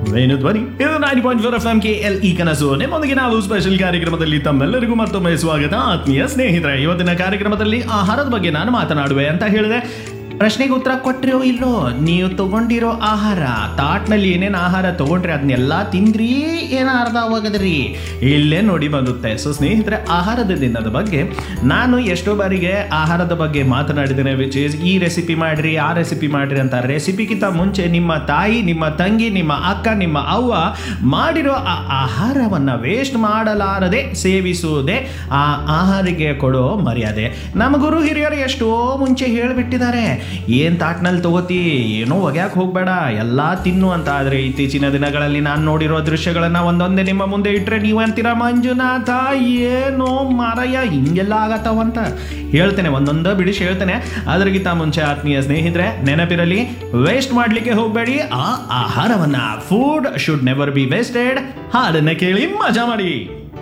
ವೇಣು ಧ್ವನಿ ಇದು nine point four F M K L E ಕನಸು ನಿಮ್ಮೊಂದಿಗೆ ನಾವು ಸ್ಪೆಷಲ್ ಕಾರ್ಯಕ್ರಮದಲ್ಲಿ ತಮ್ಮೆಲ್ಲರಿಗೂ ಮತ್ತೊಮ್ಮೆ ಸ್ವಾಗತ ಆತ್ಮೀಯ ಸ್ನೇಹಿತರೆ ಇವತ್ತಿನ ಕಾರ್ಯಕ್ರಮದಲ್ಲಿ ಆಹಾರದ ಬಗ್ಗೆ ನಾನು ಮಾತನಾಡುವೆ ಅಂತ ಹೇಳಿದೆ ಪ್ರಶ್ನೆಗೆ ಉತ್ತರ ಕೊಟ್ರೋ ಇಲ್ಲೋ ನೀವು ತಗೊಂಡಿರೋ ಆಹಾರ ತಾಟ್ನಲ್ಲಿ ಏನೇನು ಆಹಾರ ತಗೊಂಡ್ರಿ ಅದನ್ನೆಲ್ಲ ತಿಂದ್ರಿ ಏನು ಅರ್ಧ ಹೋಗದ್ರಿ ಇಲ್ಲೇ ನೋಡಿ ಬಂದುತ್ತೆ ಸೊ ಸ್ನೇಹಿತರೆ ಆಹಾರದ ದಿನದ ಬಗ್ಗೆ ನಾನು ಎಷ್ಟೋ ಬಾರಿಗೆ ಆಹಾರದ ಬಗ್ಗೆ ಮಾತನಾಡಿದ್ದೇನೆ ವಿಚ್ ಈಸ್ ಈ ರೆಸಿಪಿ ಮಾಡ್ರಿ ಆ ರೆಸಿಪಿ ಮಾಡ್ರಿ ಅಂತ ರೆಸಿಪಿಗಿಂತ ಮುಂಚೆ ನಿಮ್ಮ ತಾಯಿ ನಿಮ್ಮ ತಂಗಿ ನಿಮ್ಮ ಅಕ್ಕ ನಿಮ್ಮ ಅವ್ವ ಮಾಡಿರೋ ಆ ಆಹಾರವನ್ನು ವೇಸ್ಟ್ ಮಾಡಲಾರದೆ ಸೇವಿಸುವುದೇ ಆ ಆಹಾರಿಗೆ ಕೊಡೋ ಮರ್ಯಾದೆ ನಮ್ಮ ಗುರು ಹಿರಿಯರು ಎಷ್ಟೋ ಮುಂಚೆ ಹೇಳಿಬಿಟ್ಟಿದ್ದಾರೆ ಏನು ತಾಟ್ನಲ್ಲಿ ತಗೋತಿ ಏನೋ ಒಗ್ಯಾಕೆ ಹೋಗಬೇಡ ಎಲ್ಲ ತಿನ್ನು ಅಂತ ಆದರೆ ಇತ್ತೀಚಿನ ದಿನಗಳಲ್ಲಿ ನಾನು ನೋಡಿರೋ ದೃಶ್ಯಗಳನ್ನು ಒಂದೊಂದೇ ನಿಮ್ಮ ಮುಂದೆ ಇಟ್ಟರೆ ನೀವು ಅಂತೀರ ಮಂಜುನಾಥ ಏನೋ ಮಾರಯ್ಯ ಹಿಂಗೆಲ್ಲ ಆಗತ್ತವಂತ ಹೇಳ್ತೇನೆ ಒಂದೊಂದು ಬಿಡಿಸಿ ಹೇಳ್ತೇನೆ ಅದರಿಗಿಂತ ಮುಂಚೆ ಆತ್ಮೀಯ ಸ್ನೇಹಿತರೆ ನೆನಪಿರಲಿ ವೇಸ್ಟ್ ಮಾಡಲಿಕ್ಕೆ ಹೋಗಬೇಡಿ ಆ ಆಹಾರವನ್ನ food should never be wasted ಹಾಡನ್ನ ಕೇಳಿ ಮಜಾ ಮಾಡಿ